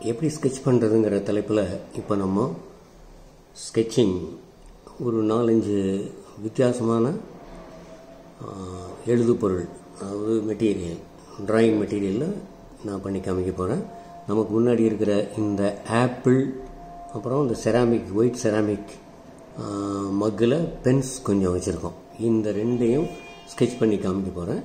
எப்படி ஸ்கெட்ச் பண்ணுறதுங்கிற தலைப்பில் இப்போ நம்ம ஸ்கெட்சிங் ஒரு நாலஞ்சு வித்தியாசமான ஆஹ், எழுதுபொருள் அதாவது மெட்டீரியல் டிராயிங் மெட்டீரியலில் நான் பண்ணி காமிக்க போகிறேன் நமக்கு முன்னாடி இருக்கிற இந்த ஆப்பிள் அப்புறம் இந்த செராமிக் ஒயிட் செராமிக் மக்கில் பென்ஸ் கொஞ்சம் வச்சுருக்கோம் இந்த ரெண்டையும் ஸ்கெட்ச் பண்ணி காமிக்க போகிறேன்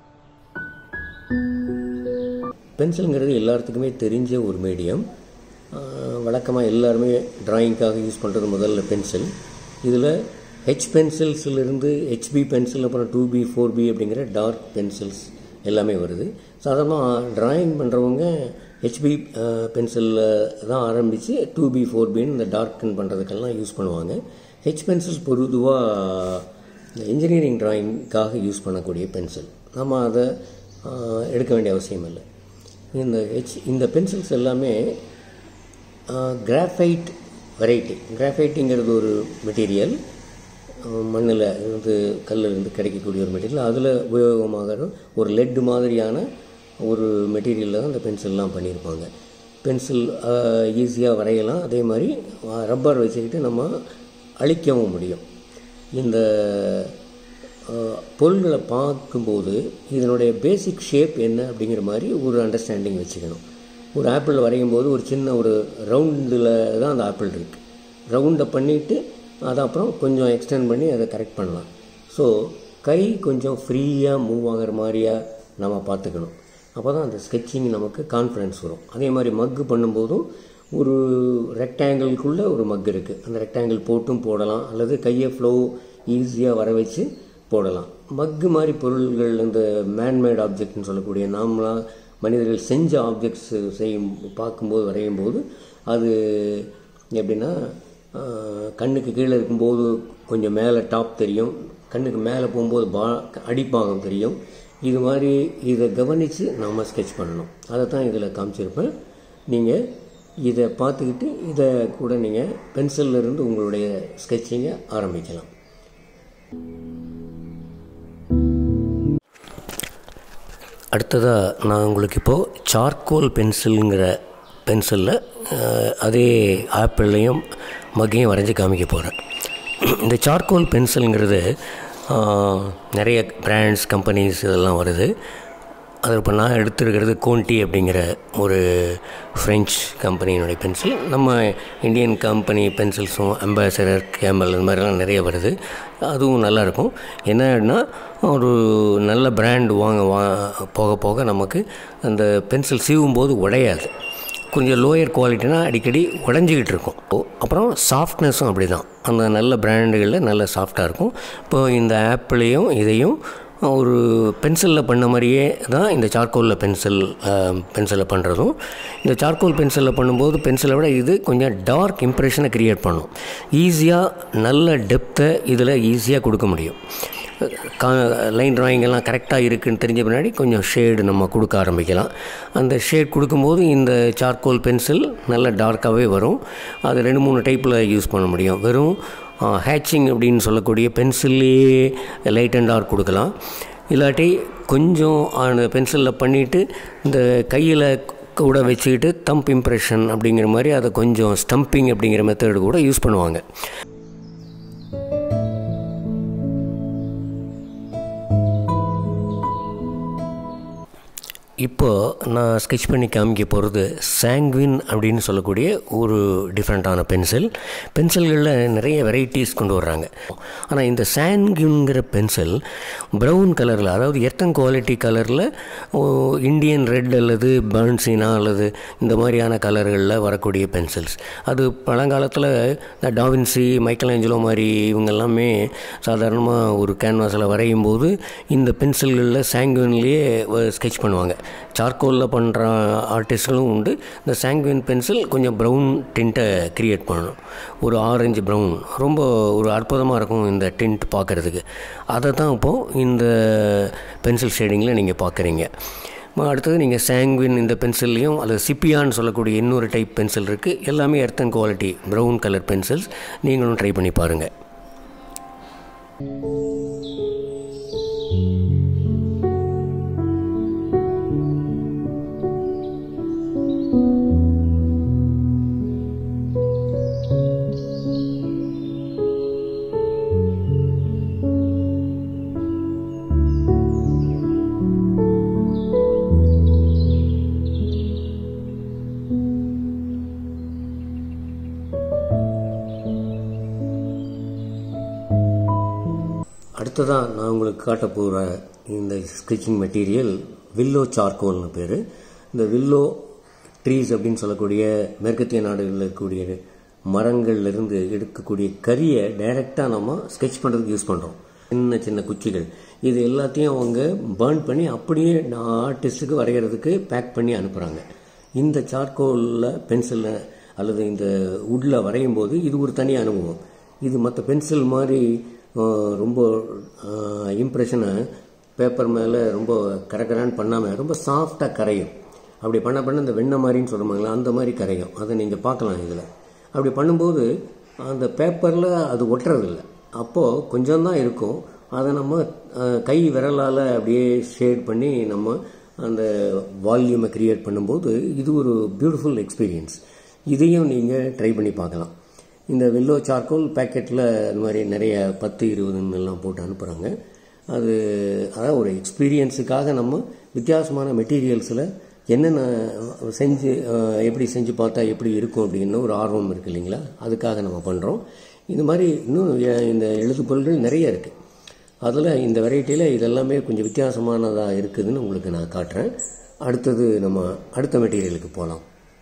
பென்சிலுங்கிறது எல்லாத்துக்குமே தெரிஞ்ச ஒரு மீடியம் வழக்கமாக எல்லாருமே டிராயிங்க்காக யூஸ் பண்ணுறது முதல்ல பென்சில் இதில் ஹெச் பென்சில்ஸிலிருந்து ஹெச்பி பென்சில் அப்புறம் டூ பி ஃபோர் பி அப்படிங்கிற டார்க் பென்சில்ஸ் எல்லாமே வருது சாதாரணமாக டிராயிங் பண்ணுறவங்க ஹெச்பி பென்சிலில் தான் ஆரம்பித்து டூ பி ஃபோர் பின்னு இந்த டார்க்கன் பண்ணுறதுக்கெல்லாம் யூஸ் பண்ணுவாங்க ஹெச் பென்சில்ஸ் பொதுவாக இன்ஜினியரிங் டிராயிங்க்காக யூஸ் பண்ணக்கூடிய பென்சில் நம்ம அதை ஆஹ், எடுக்க வேண்டிய அவசியம் இல்லை இந்த ஹெச் இந்த பென்சில்ஸ் எல்லாமே கிராஃபைட் வெரைட்டி கிராஃபைட்டுங்கிறது ஒரு மெட்டீரியல் மண்ணில் இருந்து கல்லில் இருந்து கிடைக்கக்கூடிய ஒரு மெட்டீரியல் அதில் உபயோகமாகிற ஒரு லெட் மாதிரியான ஒரு மெட்டீரியலில் தான் இந்த பென்சில்லாம் பண்ணியிருப்பாங்க பென்சில் ஈஸியாக வரையலாம் அதே மாதிரி ரப்பர் வச்சுக்கிட்டு நம்ம அழிக்கவும் முடியும் இந்த அஹ், பொருள்களை பார்க்கும்போது இதனுடைய பேசிக் ஷேப் என்ன அப்படிங்கிற மாதிரி ஒரு அண்டர்ஸ்டாண்டிங் வச்சுக்கணும் ஒரு ஆப்பிள் வரையும் போது ஒரு சின்ன ஒரு ரவுண்டில் தான் அந்த ஆப்பிள் இருக்குது ரவுண்டை பண்ணிவிட்டு அதை அப்புறம் கொஞ்சம் எக்ஸ்டெண்ட் பண்ணி அதை கரெக்ட் பண்ணலாம் ஸோ கை கொஞ்சம் ஃப்ரீயாக மூவ் ஆகிற மாதிரியா நம்ம பார்த்துக்கணும் அப்போ தான் அந்த ஸ்கெட்சிங் நமக்கு கான்ஃபிடன்ஸ் வரும் அதே மாதிரி மக்கு பண்ணும்போதும் ஒரு ரெக்டாங்கிள்குள்ளே ஒரு மக் இருக்குது அந்த ரெக்டாங்கிள் போட்டும் போடலாம் அல்லது கையை ஃப்ளோ ஈஸியாக வர வச்சு போடலாம் மக்கு மாதிரி பொருள்கள் இந்த மேன்மேட் ஆப்ஜெக்ட்னு சொல்லக்கூடிய நாமளாக மனிதர்கள் செஞ்ச ஆப்ஜெக்ட்ஸ் செய்யும் பார்க்கும்போது வரையும் போது அது எப்படின்னா ஆஹ், கண்ணுக்கு கீழே இருக்கும்போது கொஞ்சம் மேலே டாப் தெரியும் கண்ணுக்கு மேலே போகும்போது பா அடிப்பாகம் தெரியும் இது மாதிரி இதை கவனித்து நம்ம ஸ்கெட்ச் பண்ணணும் அதை தான் இதில் காமிச்சிருப்பேன் நீங்கள் இதை பார்த்துக்கிட்டு இதை கூட நீங்கள் பென்சில்ல இருந்து உங்களுடைய ஸ்கெட்சிங்கை ஆரம்பிக்கலாம் அடுத்ததாக நான் உங்களுக்கு இப்போது சார்கோல் பென்சிலுங்கிற பென்சிலில் அதே ஆப்பிள்லையும் மக்கையும் வரைஞ்சி காமிக்க போகிறேன் இந்த சார்கோல் பென்சிலுங்கிறது அஹ், நிறைய பிராண்ட்ஸ் கம்பெனிஸ் இதெல்லாம் வருது அது இப்போ நான் எடுத்துருக்கிறது கோண்டி அப்படிங்கிற ஒரு ஃப்ரெஞ்ச் கம்பெனியினுடைய பென்சில் நம்ம இந்தியன் கம்பெனி பென்சில்ஸும் அம்பாசடர் கேமல் இந்த மாதிரிலாம் நிறைய வருது அதுவும் நல்லாயிருக்கும் என்னன்னா ஒரு நல்ல பிராண்ட் வாங்க வா போக போக நமக்கு அந்த பென்சில் சீவும் போது உடையாது கொஞ்சம் லோயர் குவாலிட்டினா அடிக்கடி உடஞ்சிக்கிட்டு இருக்கும் ஓ, அப்புறம் சாஃப்ட்னஸும் அப்படி தான் அந்த நல்ல பிராண்டுகளில் நல்ல சாஃப்டாக இருக்கும் இப்போ இந்த ஆப்பிளையும் இதையும் ஒரு பென்சிலில் பண்ண மாதிரியே தான் இந்த சார்கோலில் பென்சில் பென்சிலில் பண்ணுறதும் இந்த சார்கோல் பென்சிலில் பண்ணும்போது பென்சிலை விட இது கொஞ்சம் டார்க் இம்ப்ரெஷனை க்ரியேட் பண்ணும் ஈஸியாக நல்ல டெப்த்தை இதில் ஈஸியாக கொடுக்க முடியும் கா லைன் drawing எல்லாம் கரெக்டாக இருக்குன்னு தெரிஞ்ச பின்னாடி கொஞ்சம் ஷேடு நம்ம கொடுக்க ஆரம்பிக்கலாம் அந்த ஷேட் கொடுக்கும்போது இந்த சார்கோல் பென்சில் நல்ல டார்க்காகவே வரும் அது ரெண்டு மூணு டைப்பில் யூஸ் பண்ண முடியும் வெறும் ஹேச்சிங் அப்படின்னு சொல்லக்கூடிய பென்சில்லையே லைட் அண்ட் டார்க் கொடுக்கலாம் இல்லாட்டி கொஞ்சம் அந்த பென்சிலில் பண்ணிவிட்டு இந்த கையில் கூட வச்சுக்கிட்டு தம்ப் இம்ப்ரெஷன் அப்படிங்கிற மாதிரி அதை கொஞ்சம் ஸ்டம்பிங் அப்படிங்கிற மெத்தடு கூட யூஸ் பண்ணுவாங்க இப்போ நான் ஸ்கெட்ச் பண்ணி காமிக்க போகிறது சாங்வின் அப்படின்னு சொல்லக்கூடிய ஒரு டிஃப்ரெண்ட்டான பென்சில் பென்சில்களில் நிறைய வெரைட்டிஸ் கொண்டு வர்றாங்க ஆனால் இந்த சாங்வின்ங்கிற பென்சில் ப்ரௌன் கலரில் அதாவது எர்த்தன் குவாலிட்டி கலரில் இந்தியன் ரெட் அல்லது பர்ன்சினா அல்லது இந்த மாதிரியான கலர்களில் வரக்கூடிய பென்சில்ஸ் அது பழங்காலத்தில் இந்த டாவின்சி மைக்கேல் ஏஞ்சலோ மாதிரி இவங்க எல்லாமே சாதாரணமாக ஒரு கேன்வாஸில் வரையும் போது இந்த பென்சில்களில் சாங்குவின்லேயே ஸ்கெட்ச் பண்ணுவாங்க சார்கோலில் பண்ணுற ஆர்டிஸ்ட்களும் உண்டு இந்த சாங்குவின் பென்சில் கொஞ்சம் ப்ரௌன் டிண்ட்டை க்ரியேட் பண்ணணும் ஒரு ஆரஞ்சு ப்ரௌன் ரொம்ப ஒரு அற்புதமாக இருக்கும் இந்த டிண்ட் பார்க்குறதுக்கு அதை தான் இப்போது இந்த பென்சில் ஷேடிங்கில் நீங்கள் பார்க்குறீங்க ம- அடுத்தது நீங்கள் சாங்குவின் இந்த பென்சில்லையும் அல்லது சிப்பியான்னு சொல்லக்கூடிய இன்னொரு டைப் பென்சில் இருக்குது எல்லாமே earthen quality brown colour pencils நீங்களும் ட்ரை பண்ணி பாருங்கள் அடுத்ததாக நான் உங்களுக்கு காட்ட போகிற இந்த ஸ்கெட்சிங் மெட்டீரியல் வில்லோ சார்கோல்னு பேர் இந்த வில்லோ ட்ரீஸ் அப்படின்னு சொல்லக்கூடிய மேற்கத்திய நாடுகளில் இருக்கக்கூடிய மரங்கள்லேருந்து எடுக்கக்கூடிய கரியை டைரெக்டாக நம்ம ஸ்கெட்ச் பண்ணுறதுக்கு யூஸ் பண்ணுறோம் சின்ன சின்ன குச்சிகள் இது எல்லாத்தையும் அவங்க பேர்ன் பண்ணி அப்படியே ஆர்டிஸ்ட்டுக்கு வரைகிறதுக்கு பேக் பண்ணி அனுப்புகிறாங்க இந்த சார்கோலில் பென்சிலில் அல்லது இந்த உட்டில் வரையும் போது இது ஒரு தனி அனுபவம் இது மற்ற பென்சில் மாதிரி ரொம்ப இம்ப்ரெஷனை பேப்பர் மேலே ரொம்ப கரகரான்னு பண்ணாமல் ரொம்ப சாஃப்டாக கரையும் அப்படி பண்ண பண்ண இந்த வெண்ணெய் மாதிரின்னு சொல்லுவாங்களா அந்த மாதிரி கரையும் அதை நீங்கள் பார்க்கலாம் இதில் அப்படி பண்ணும்போது அந்த பேப்பரில் அது ஒட்டுறதில்ல அப்போது கொஞ்சம் தான் இருக்கும் அதை நம்ம கை விரலால் அப்படியே ஷேட் பண்ணி நம்ம அந்த வால்யூமை க்ரியேட் பண்ணும்போது இது ஒரு பியூட்டிஃபுல் எக்ஸ்பீரியன்ஸ் இதையும் நீங்கள் ட்ரை பண்ணி பார்க்கலாம் இந்த வெல்லோ சார்கோல் பேக்கெட்டில் இந்த மாதிரி நிறைய பத்து இருபதுன்னு எல்லாம் போட்டு அனுப்புகிறாங்க அது அதாவது ஒரு எக்ஸ்பீரியன்ஸுக்காக நம்ம வித்தியாசமான மெட்டீரியல்ஸில் என்னென்ன செஞ்சு எப்படி செஞ்சு பார்த்தா எப்படி இருக்கும் அப்படின்னு ஒரு ஆர்வம் இருக்குது இல்லைங்களா அதுக்காக நம்ம பண்ணுறோம் இந்த மாதிரி இன்னும் இந்த எழுது பொருள்கள் நிறைய இருக்குது அதில் இந்த வெரைட்டியில் இதெல்லாமே கொஞ்சம் வித்தியாசமானதாக இருக்குதுன்னு உங்களுக்கு நான் காட்டுறேன் அடுத்தது நம்ம அடுத்த மெட்டீரியலுக்கு போகலாம்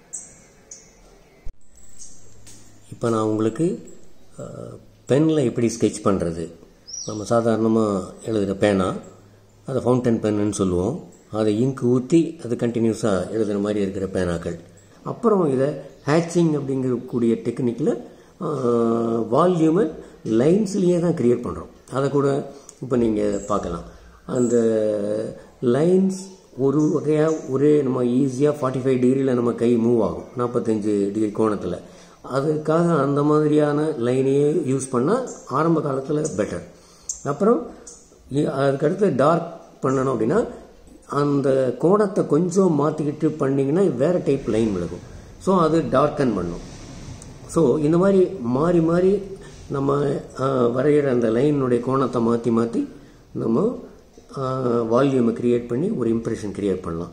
இப்போ நான் உங்களுக்கு பெனில் எப்படி ஸ்கெட்ச் பண்ணுறது நம்ம சாதாரணமாக எழுதுகிற பேனா அதை ஃபவுண்டன் பென்னு சொல்லுவோம் அதை இங்கு ஊற்றி அது கண்டினியூஸாக எழுதுகிற மாதிரி இருக்கிற பேனாக்கள் அப்புறம் இதை ஹேச்சிங் அப்படிங்கக்கூடிய டெக்னிக்கில் வால்யூமை லைன்ஸ்லேயே தான் க்ரியேட் பண்ணுறோம் அதை கூட இப்போ நீங்கள் பார்க்கலாம் அந்த லைன்ஸ் ஒரு வகையாக ஒரே நம்ம ஈஸியாக ஃபார்ட்டி ஃபைவ் டிகிரியில் நம்ம கை மூவ் ஆகும் நாற்பத்தஞ்சு டிகிரி கோணத்தில் அதுக்காக அந்த மாதிரியான லைனையே யூஸ் பண்ணால் ஆரம்ப காலத்தில் பெட்டர் அப்புறம் அதுக்கடுத்து டார்க் பண்ணணும் அப்படின்னா அந்த கோணத்தை கொஞ்சம் மாற்றிக்கிட்டு பண்ணிங்கன்னா வேறு டைப் லைன் விழுகும் ஸோ அது டார்க்கன் பண்ணும் ஸோ இந்த மாதிரி மாறி மாறி நம்ம வரைகிற அந்த லைனுடைய கோணத்தை மாற்றி மாற்றி நம்ம வால்யூமை க்ரியேட் பண்ணி ஒரு இம்ப்ரெஷன் க்ரியேட் பண்ணலாம்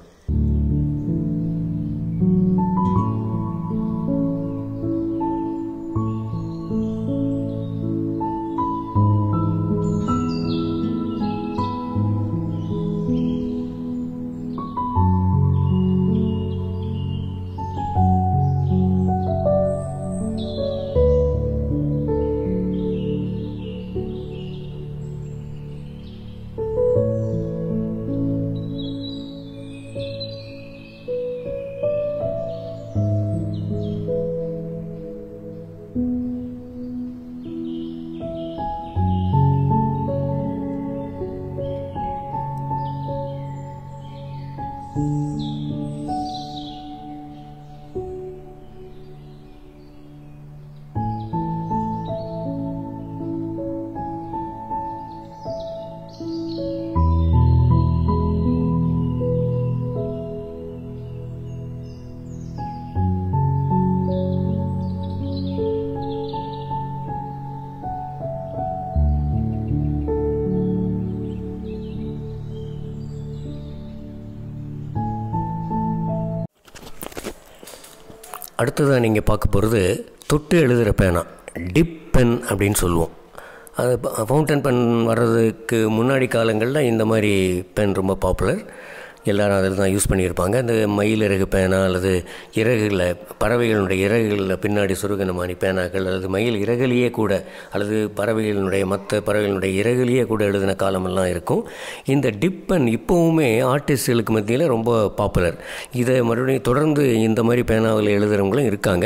அடுத்ததாக நீங்கள் பார்க்க போகிறது தொட்டு எழுதுகிற பேனா டிப் பென் அப்படின்னு சொல்லுவோம் அது ஃபவுண்டன் பென் வர்றதுக்கு முன்னாடி காலங்களில் இந்த மாதிரி பென் ரொம்ப பாப்புலர் எல்லோரும் அதில் தான் யூஸ் பண்ணியிருப்பாங்க இந்த மயில் இறகு பேனா அல்லது இறகுகளில் பறவைகளுடைய இறகுகளில் பின்னாடி சுருகின மாதிரி பேனாக்கள் அல்லது மயில் இறகுலேயே கூட அல்லது பறவைகளினுடைய மற்ற பறவைகளுடைய இறகுலேயே கூட எழுதின காலமெல்லாம் இருக்கும் இந்த டிப்பன் இப்போவுமே ஆர்டிஸ்டுகளுக்கு மத்தியில் ரொம்ப பாப்புலர் இதை மறுபடியும் தொடர்ந்து இந்த மாதிரி பேனாவில் எழுதுகிறவங்களும் இருக்காங்க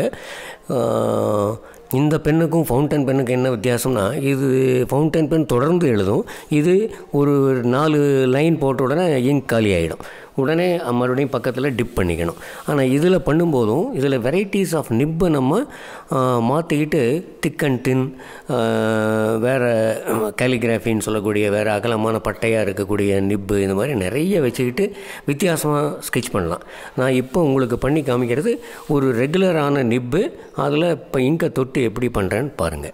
இந்த பெண்ணுக்கும் ஃபவுண்டன் பெண்ணுக்கு என்ன வித்தியாசம்னா இது ஃபவுண்டன் பென் தொடர்ந்து எழுதும் இது ஒரு நாலு லைன் போட்ட உடனே இங்க் காலி ஆகிடும் உடனே மறுபடியும் பக்கத்தில் டிப் பண்ணிக்கணும் ஆனால் இதில் பண்ணும்போதும் இதில் வெரைட்டிஸ் ஆஃப் நிப்பை நம்ம மாற்றிக்கிட்டு திக் அண்ட் டின் வேறு கேலிகிராஃபின்னு சொல்லக்கூடிய வேறு அகலமான பட்டையாக இருக்கக்கூடிய நிப்பு இந்த மாதிரி நிறைய வச்சுக்கிட்டு வித்தியாசமாக ஸ்கெட்ச் பண்ணலாம் நான் இப்போ உங்களுக்கு பண்ணி காமிக்கிறது ஒரு ரெகுலரான நிப்பு அதில் இப்போ இங்கை தொட்டு எப்படி பண்ணுறேன்னு பாருங்கள்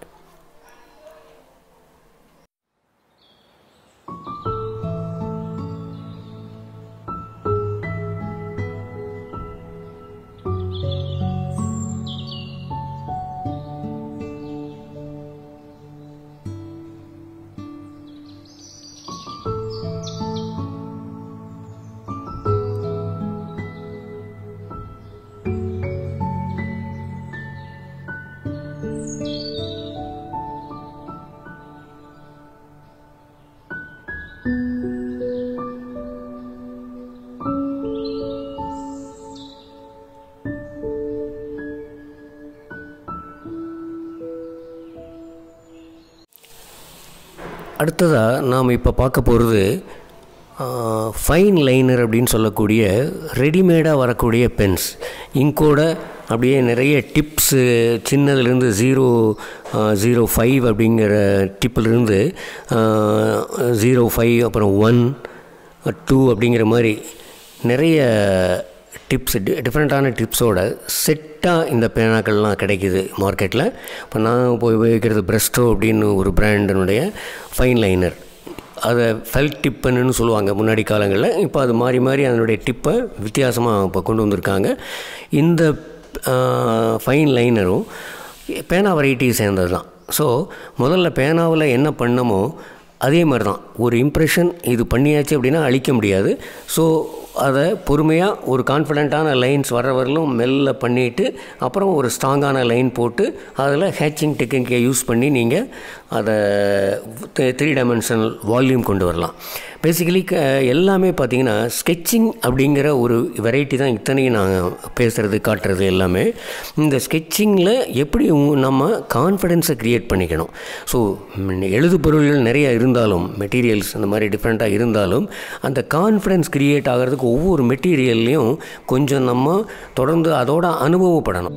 அடுத்ததாக நாம் இப்போ பார்க்க போகிறது ஃபைன் லைனர் அப்படின்னு சொல்லக்கூடிய ரெடிமேடாக வரக்கூடிய பென்ஸ் இங்கோட அப்படியே நிறைய டிப்ஸு சின்னதுலேருந்து ஜீரோ ஜீரோ ஃபைவ் அப்படிங்கிற டிப்பிலிருந்து ஜீரோ ஃபைவ் அப்புறம் ஒன் டூ அப்படிங்கிற மாதிரி நிறைய டிப்ஸ் டிஃப்ரெண்ட்டான டிப்ஸோட செட்டாக இந்த பேனாக்கள்லாம் கிடைக்கிது மார்க்கெட்டில் இப்போ நான் போய் உபயோகிக்கிறது பிரஸ்டோ அப்படின்னு ஒரு பிராண்டினுடைய ஃபைன் லைனர் அதை ஃபெல் டிப்புன்னு சொல்லுவாங்க முன்னாடி காலங்களில் இப்போ அது மாறி மாறி அதனுடைய டிப்பை வித்தியாசமாக இப்போ கொண்டு வந்திருக்காங்க இந்த ஃபைன் லைனரும் பேனா வெரைட்டியை சேர்ந்தது தான் ஸோ முதல்ல பேனாவில் என்ன பண்ணமோ அதே மாதிரி தான் ஒரு இம்ப்ரெஷன் இது பண்ணியாச்சு அப்படின்னா அழிக்க முடியாது ஸோ அதை பொறுமையாக ஒரு கான்ஃபிடெண்ட்டான லைன்ஸ் வர்ற வரலும் மெல்ல பண்ணிவிட்டு அப்புறம் ஒரு ஸ்ட்ராங்கான லைன் போட்டு அதில் ஹேச்சிங் டெக்னிக்கை யூஸ் பண்ணி நீங்கள் அதை த்ரீ டைமென்ஷனல் வால்யூம் கொண்டு வரலாம் பேசிக்கலி க எல்லாமே பார்த்தீங்கன்னா ஸ்கெட்சிங் அப்படிங்கிற ஒரு வெரைட்டி தான் இத்தனையும் நாங்கள் பேசுகிறது காட்டுறது எல்லாமே இந்த ஸ்கெட்சிங்கில் எப்படி நம்ம கான்ஃபிடென்ஸை க்ரியேட் பண்ணிக்கணும் ஸோ எழுது பொருள்கள் நிறைய இருந்தாலும் மெட்டீரியல்ஸ் அந்த மாதிரி டிஃப்ரெண்ட்டாக இருந்தாலும் அந்த கான்ஃபிடென்ஸ் க்ரியேட் ஆகிறதுக்கு ஒவ்வொரு மெட்டீரியல்லையும் கொஞ்சம் நம்ம தொடர்ந்து அதோட அனுபவப்படணும்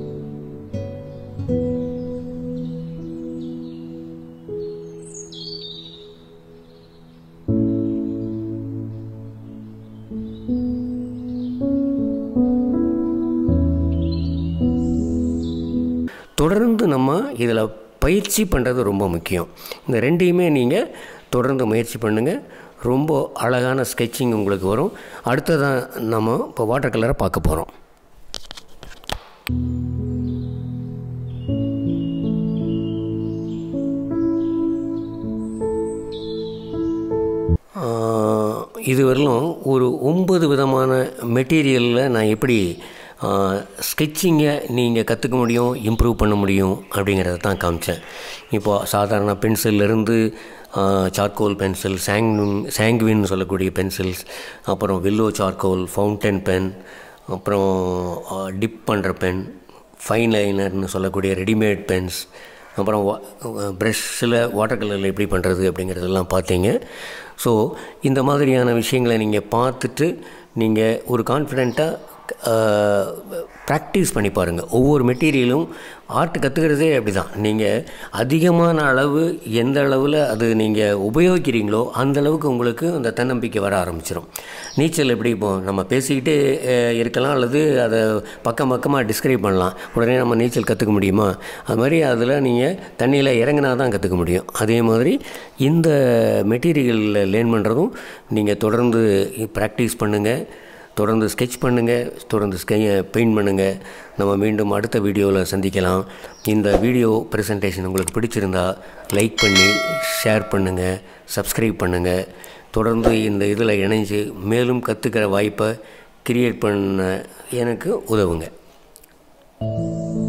தொடர்ந்து நம்ம இதில் பயிற்சி பண்ணுறது ரொம்ப முக்கியம் இந்த ரெண்டையுமே நீங்கள் தொடர்ந்து முயற்சி பண்ணுங்கள் ரொம்ப அழகான ஸ்கெட்சிங் உங்களுக்கு வரும் அடுத்ததான் நம்ம இப்போ வாட்டர் கலரை பார்க்க போகிறோம் இதுவரையிலும் ஒரு ஒன்பது விதமான மெட்டீரியலில் நான் எப்படி ஸ்கெட்சிங்கை நீங்கள் கற்றுக்க முடியும் இம்ப்ரூவ் பண்ண முடியும் அப்படிங்கிறத தான் காமிச்சேன் இப்போது சாதாரண பென்சில்லேருந்து சார்கோல் பென்சில் சாங்வின் சாங்வின்னு சொல்லக்கூடிய பென்சில்ஸ் அப்புறம் வில்லோ சார்கோல் ஃபவுண்டன் பென் அப்புறம் டிப் பண்ணுற பென் ஃபைன் லைனர்னு சொல்லக்கூடிய ரெடிமேட் பென்ஸ் அப்புறம் ப்ரெஷ்ஷில் வாட்டர் கலரில் எப்படி பண்ணுறது அப்படிங்கிறதெல்லாம் பார்த்தீங்க ஸோ இந்த மாதிரியான விஷயங்களை நீங்கள் பார்த்துட்டு நீங்கள் ஒரு கான்ஃபிடெண்ட்டாக ப்ராக்டிஸ் பண்ணி பாருங்கள் ஒவ்வொரு மெட்டீரியலும் ஆர்ட் கற்றுக்கிறதே அப்படி தான் நீங்கள் அதிகமான அளவு எந்த அளவில் அது நீங்கள் உபயோகிக்கிறீங்களோ அந்த அளவுக்கு உங்களுக்கு அந்த தன்னம்பிக்கை வர ஆரம்பிச்சிடும் நீச்சல் எப்படி இப்போ நம்ம பேசிக்கிட்டே இருக்கலாம் அல்லது அதை பக்கம் பக்கமாக டிஸ்கிரைப் பண்ணலாம் உடனே நம்ம நீச்சல் கற்றுக்க முடியுமா அது மாதிரி அதில் நீங்கள் தண்ணியில் இறங்கினா தான் கற்றுக்க முடியும் அதே மாதிரி இந்த மெட்டீரியலில் லேர்ன் பண்ணுறதும் நீங்கள் தொடர்ந்து ப்ராக்டிஸ் பண்ணுங்கள் தொடர்ந்து ஸ்கெட்ச் பண்ணுங்கள் தொடர்ந்து ஸ்கெ பெயிண்ட் பண்ணுங்கள் நம்ம மீண்டும் அடுத்த வீடியோவில் சந்திக்கலாம் இந்த வீடியோ ப்ரெசன்டேஷன் உங்களுக்கு பிடிச்சிருந்தா லைக் பண்ணி ஷேர் பண்ணுங்கள் சப்ஸ்கிரைப் பண்ணுங்கள் தொடர்ந்து இந்த இதில் இணைஞ்சு மேலும் கற்றுக்கிற வாய்ப்பை கிரியேட் பண்ண எனக்கு உதவுங்க